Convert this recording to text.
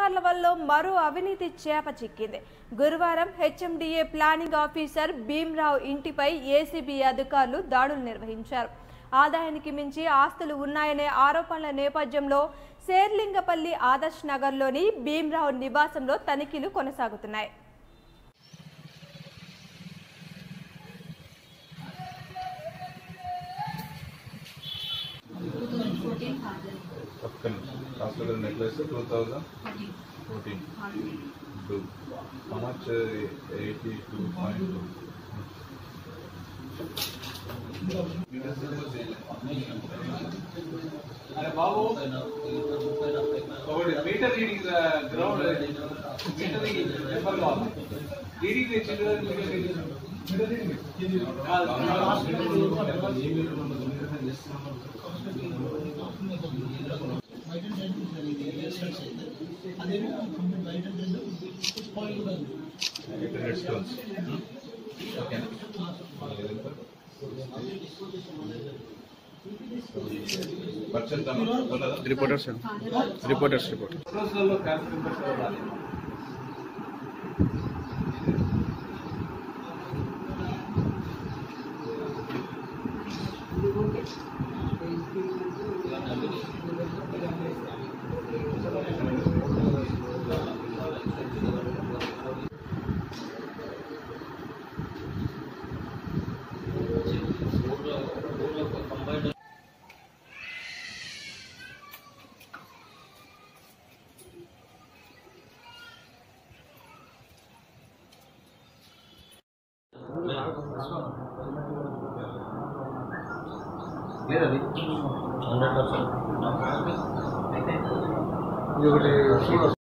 మత్స్యకారుల వల్ల మరో అవినీతి చేప చిక్కింది గురువారం హెచ్ఎండిఏ ప్లానింగ్ ఆఫీసర్ భీమ్రావు ఇంటిపై ఏసీబీ అధికారులు దాడులు నిర్వహించారు ఆదాయానికి మించి ఆస్తులు ఉన్నాయనే ఆరోపణల నేపథ్యంలో శేర్లింగపల్లి ఆదర్శ్ నగర్లోని భీమ్రావు నివాసంలో తనిఖీలు కొనసాగుతున్నాయి ఒక్క నిమిషం hospital necklace two thousand fourteen two much eighty two point two అరే బాబు ఒకటి meter reading ground meter reading number కావాలి రీడింగ్ తెచ్చిండు మీటర్ రీడింగ్ కాదు ఇంటర్నెట్ స్టోన్స్ ఓకేనా పర్చెంట్ ఉన్నదా రిపోర్టర్స్ రిపోర్టర్స్ రిపోర్ట్ ఫోటోస్లలో క్యాన్సర్ మెంబర్స్ రాలేదు లేదండి ఇది ఒకటి